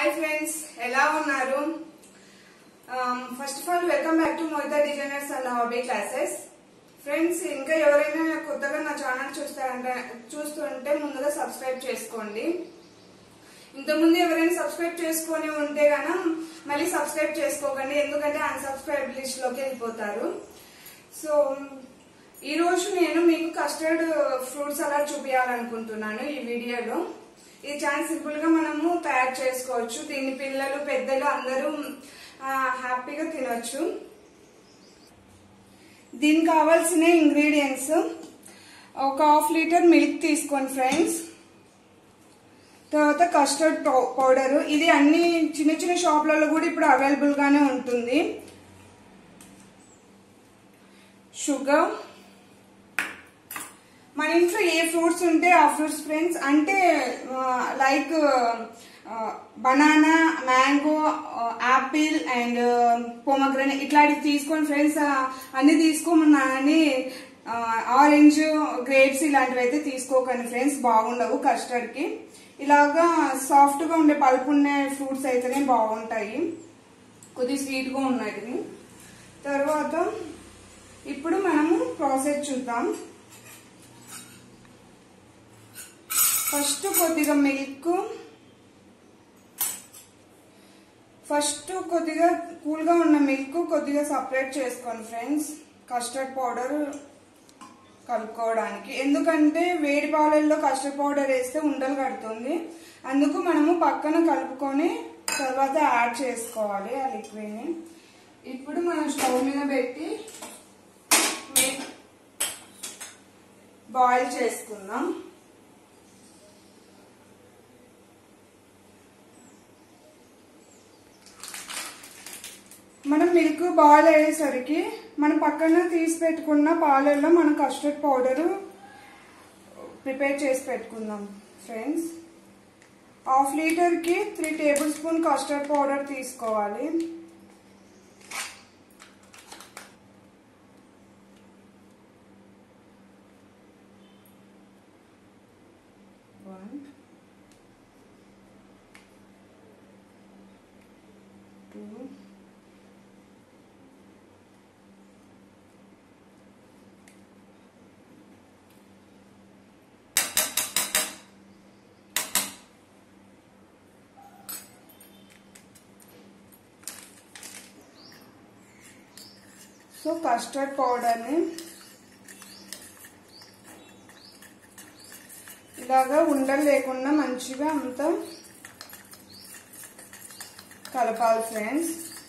Hi friends ఎలా ఉన్నారు first of all welcome back to Moyitha designers and hobby classes friends ఇంకా ఎవరైనా కొత్తగా నా ఛానల్ చూస్తారంటే చూస్తుంటే ముందుగా సబ్స్క్రైబ్ చేసుకోండి ఇంతకుముందు ఎవరైనా సబ్స్క్రైబ్ చేసుకొని ఉంటే గాన మళ్ళీ సబ్స్క్రైబ్ చేసుకోకండి ఎందుకంటే అన్సబ్స్క్రైబ్ లిస్ట్ లోకి వెళ్ళిపోతారు సో ఈ రోజు నేను మీకు కస్టర్డ్ ఫ్రూట్స్ అలా చూపించాలనుకుంటున్నాను ఈ వీడియోలో ఇది చాలా సింపుల్ గా మనము తయారు చేసుకోవచ్చు దీన్ని పిల్లలు పెద్దలు అందరూ ఆ, హ్యాపీగా తినొచ్చు దీనికి కావాల్సిన ఇంగ్రీడియంట్స్ ఒక హాఫ్ లీటర్ మిల్క్ తీసుకోండి ఫ్రెండ్స్ తర్వాత కస్టర్డ్ పౌడర్ ఇది అన్ని చిన్న చిన్న షాప్లలో కూడా ఇప్పుడు అవైలబుల్ గానే ఉంటుంది షుగర్ మన ఇంట్లో ఏ ఫ్రూట్స్ ఉంటే ఆ ఫ్రూట్స్ ఫ్రెండ్స్ అంటే like banana mango apple and pomegranate ఇట్లాంటివి తీసుకొని ఫ్రెండ్స్ అన్ని తీసుకోమన్నానని ఆరెంజ్ గ్రేప్స్ ఇలాంటివి అయితే తీసుకోకండి ఫ్రెండ్స్ బాగుండవు కస్టర్డ్ కి ఇలాగా సాఫ్ట్ గా ఉండే పల్పు ఉండే ఫ్రూట్స్ అయితేనే బాగుంటాయి కొద్దిగా స్వీట్ గా ఉన్నాయి తర్వాత ఇప్పుడు మనము ప్రాసెస్ చూద్దాం ఫస్ట్ కొద్దిగా మిల్క్ ఫస్ట్ కొద్దిగా కూల్ గా ఉన్న మిల్క్ కొద్దిగా సపరేట్ చేసుకోండి ఫ్రెండ్స్ కస్టర్డ్ పౌడర్ కలుపుకోవడానికి ఎందుకంటే వేడి పాలల్లో కస్టర్డ్ పౌడర్ వేస్తే ఉండలు కడుతుంది అందుకు మనము పక్కన కలుపుకొని తర్వాత యాడ్ చేసుకోవాలి ఆ లిక్విడ్ ని ఇప్పుడు మనం స్టవ్ మీద పెట్టి బాయిల్ చేసుకుందాం మనం మిల్క్ బాయిల్ అయ్యేసరికి మనం పక్కన తీసి పెట్టుకున్న పాలల్లో మనం కస్టర్డ్ పౌడర్ ప్రిపేర్ చేసి పెట్టుకుందాం ఫ్రెండ్స్ హాఫ్ లీటర్కి three tablespoon custard powder తీసుకోవాలి వన్ టూ సో కస్టర్డ్ పౌడర్ని ఇలాగా ఉండలు లేకుండా మంచిగా అంతా కలపాలి ఫ్రెండ్స్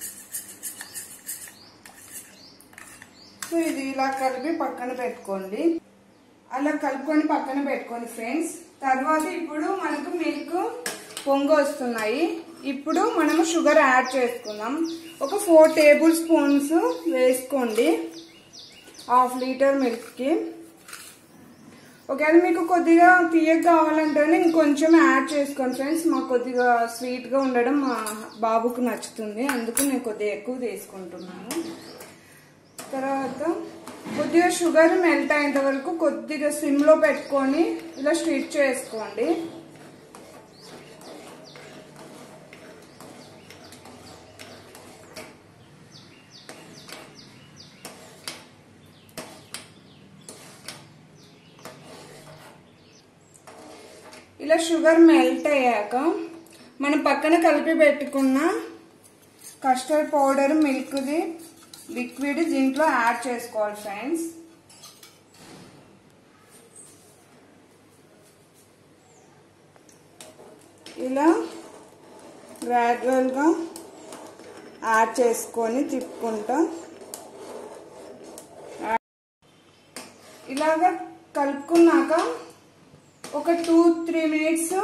సో ఇది ఇలా కలిపి పక్కన పెట్టుకోండి అలా కలుపుకొని పక్కన పెట్టుకోండి ఫ్రెండ్స్ తర్వాత ఇప్పుడు మనకు మిల్క్ పొంగు వస్తున్నాయి ఇప్పుడు మనము షుగర్ యాడ్ చేసుకుందాం ఒక ఫోర్ టేబుల్ స్పూన్స్ వేసుకోండి హాఫ్ లీటర్ మిల్క్కి ఒకవేళ మీకు కొద్దిగా తీయగా కావాలంటేనే ఇంకొంచెం యాడ్ చేసుకోండి ఫ్రెండ్స్ మాకు కొద్దిగా స్వీట్గా ఉండడం మా బాబుకు నచ్చుతుంది అందుకు నేను కొద్దిగా ఎక్కువ తీసుకుంటున్నాను తర్వాత కొద్దిగా షుగర్ మెల్ట్ అయ్యేంత వరకు కొద్దిగా సిమ్లో పెట్టుకొని ఇలా స్ట్రీట్ చేసుకోండి ఇలా షుగర్ మెల్ట్ అయ్యాక మనం పక్కన కలిపి పెట్టుకున్న కస్టర్డ్ పౌడర్ మిల్క్ది లిక్విడ్ దీంట్లో యాడ్ చేసుకోవాలి ఫ్రెండ్స్ ఇలా గ్రాడ్యువల్గా యాడ్ చేసుకొని తిప్పుకుంటా ఇలాగా కలుపుకున్నాక ఒక టూ త్రీ మినిట్స్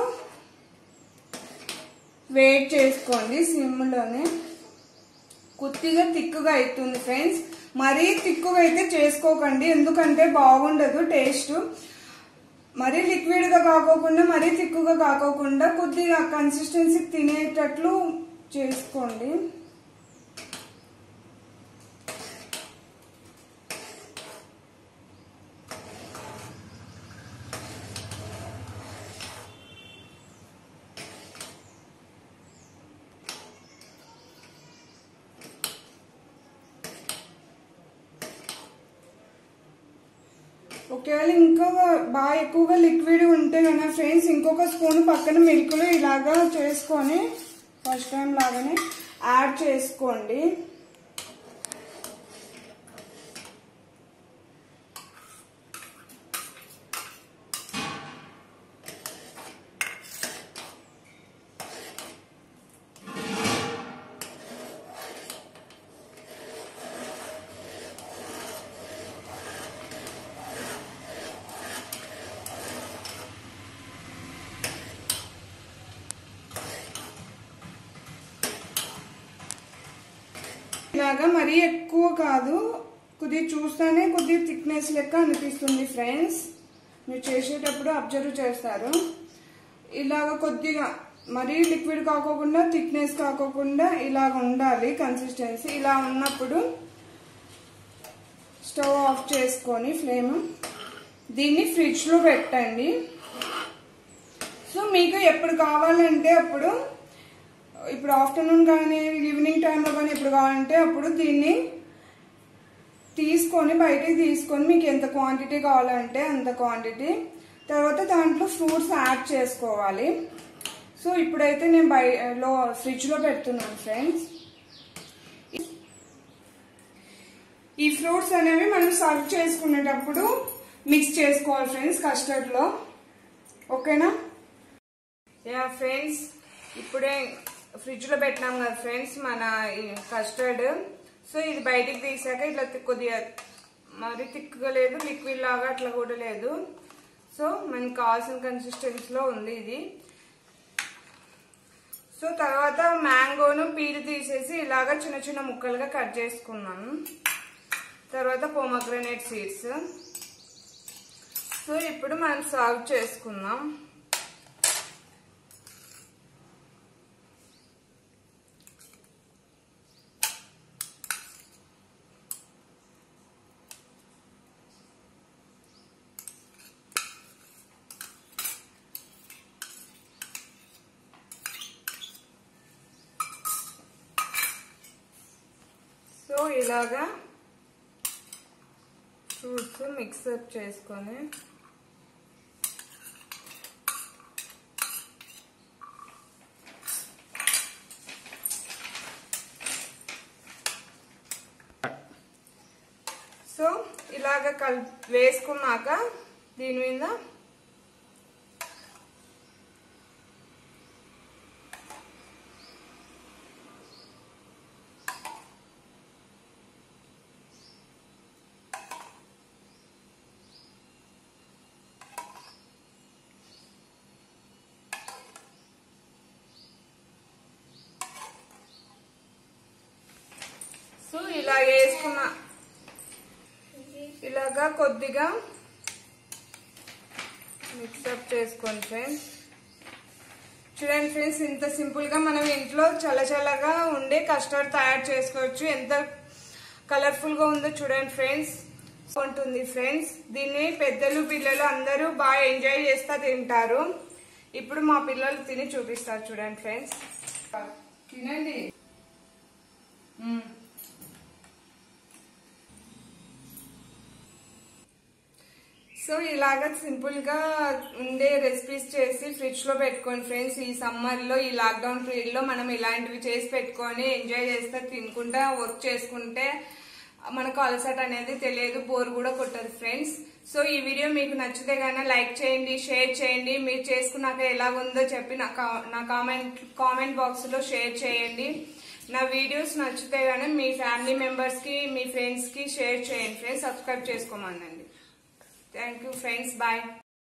వెయిట్ చేసుకోండి సిమ్లోనే కొద్దిగా తిక్కుగా అవుతుంది ఫ్రెండ్స్ మరీ తిక్కుగా అయితే చేసుకోకండి ఎందుకంటే బాగుండదు టేస్ట్ మరీ లిక్విడ్ గా కాకోకుండా మరీ తిక్కుగా కాకోకుండా కొద్దిగా కన్సిస్టెన్సీ తినేటట్లు చేసుకోండి ఒకవేళ ఇంకా బాగా ఎక్కువగా లిక్విడ్ ఉంటే కనుక ఫ్రెండ్స్ ఇంకొక స్పూన్ పక్కన మిల్క్లో ఇలాగా చేసుకొని ఫస్ట్ టైం లాగానే యాడ్ చేసుకోండి ఇలాగా మరీ ఎక్కువ కాదు కొద్దిగా చూస్తేనే కొద్దిగా థిక్నెస్ లెక్క అనిపిస్తుంది ఫ్రెండ్స్ మీరు చేసేటప్పుడు అబ్జర్వ్ చేస్తారు ఇలాగ కొద్దిగా మరీ లిక్విడ్ కాకోకుండా థిక్నెస్ కాకోకుండా ఇలాగ ఉండాలి కన్సిస్టెన్సీ ఇలా ఉన్నప్పుడు స్టవ్ ఆఫ్ చేసుకొని ఫ్లేమ్ దీన్ని ఫ్రిడ్జ్లో పెట్టండి సో మీకు ఎప్పుడు కావాలంటే అప్పుడు ఇప్పుడు ఆఫ్టర్నూన్ కానీ ఈవినింగ్ టైంలో కానీ ఎప్పుడు కావాలంటే అప్పుడు దీన్ని తీసుకొని బయటికి తీసుకొని మీకు ఎంత క్వాంటిటీ కావాలంటే అంత క్వాంటిటీ తర్వాత దాంట్లో ఫ్రూట్స్ యాడ్ చేసుకోవాలి సో ఇప్పుడైతే నేను బయ లో ఫ్రిడ్జ్లో పెడుతున్నాను ఫ్రెండ్స్ ఈ ఫ్రూట్స్ అనేవి మనం సర్వ్ చేసుకునేటప్పుడు మిక్స్ చేసుకోవాలి ఫ్రెండ్స్ కస్టర్డ్లో ఓకేనా యా ఫ్రెండ్స్ ఇప్పుడే ఫ్రిడ్జ్ లో పెట్టినాం కదా ఫ్రెండ్స్ మన కస్టర్డ్ సో ఇది బయటికి తీసాక ఇట్లా తి- కొద్దిగా మరి తిక్కుగా లేదు లిక్విడ్ లాగా అట్లా కూడా లేదు సో మనకి కావాల్సిన కన్సిస్టెన్సీలో ఉంది ఇది సో తర్వాత మ్యాంగోను పీల్ తీసేసి ఇలాగా చిన్న చిన్న ముక్కలుగా కట్ చేసుకున్నాను తర్వాత పొమగ్రనేట్ సీడ్స్ సో ఇప్పుడు మనం సర్వ్ చేసుకుందాం సో ఇలాగా ఫ్రూట్స్ మిక్సప్ చేసుకొని సో ఇలాగ కల్ వేసుకున్నాక దీని మీద సో ఇలా వేసుకున్న ఇలాగా కొద్దిగా మిక్సప్ చేసుకోండి ఫ్రెండ్స్ చూడండి ఫ్రెండ్స్ ఇంత సింపుల్ గా మనం ఇంట్లో చల్ల చల్లగా ఉండే కస్టర్డ్ తయారు చేసుకోవచ్చు ఎంత కలర్ఫుల్ గా ఉందో చూడండి ఫ్రెండ్స్ ఉంటుంది ఫ్రెండ్స్ దీన్ని పెద్దలు పిల్లలు అందరూ బాగా ఎంజాయ్ చేస్తా తింటారు ఇప్పుడు మా పిల్లలు తిని చూపిస్తారు చూడండి ఫ్రెండ్స్ తినండి మ్మ్. సో ఇలాగ సింపుల్ గా ఉండే రెసిపీస్ చేసి ఫ్రిడ్జ్ లో పెట్టుకోండి ఫ్రెండ్స్ ఈ సమ్మర్ లో ఈ లాక్డౌన్ పీరియడ్ లో మనం ఇలాంటివి చేసి పెట్టుకొని ఎంజాయ్ చేస్తే తినుకుంటా వర్క్ చేసుకుంటే మనకు అలసట అనేది తెలియదు బోర్ కూడా కొట్టదు ఫ్రెండ్స్ సో ఈ వీడియో మీకు నచ్చితే గానీ లైక్ చేయండి షేర్ చేయండి మీరు చేసుకున్నాక ఎలాగుందో చెప్పి నా కా- నా కామెంట్ కామెంట్ బాక్స్ లో షేర్ చేయండి నా వీడియోస్ నచ్చితే గానీ మీ ఫ్యామిలీ మెంబర్స్ కి మీ ఫ్రెండ్స్ కి షేర్ చేయండి ఫ్రెండ్స్ సబ్స్క్రైబ్ చేసుకోమనండి థ్యాంక్ యూ ఫ్రెండ్స్ బాయ్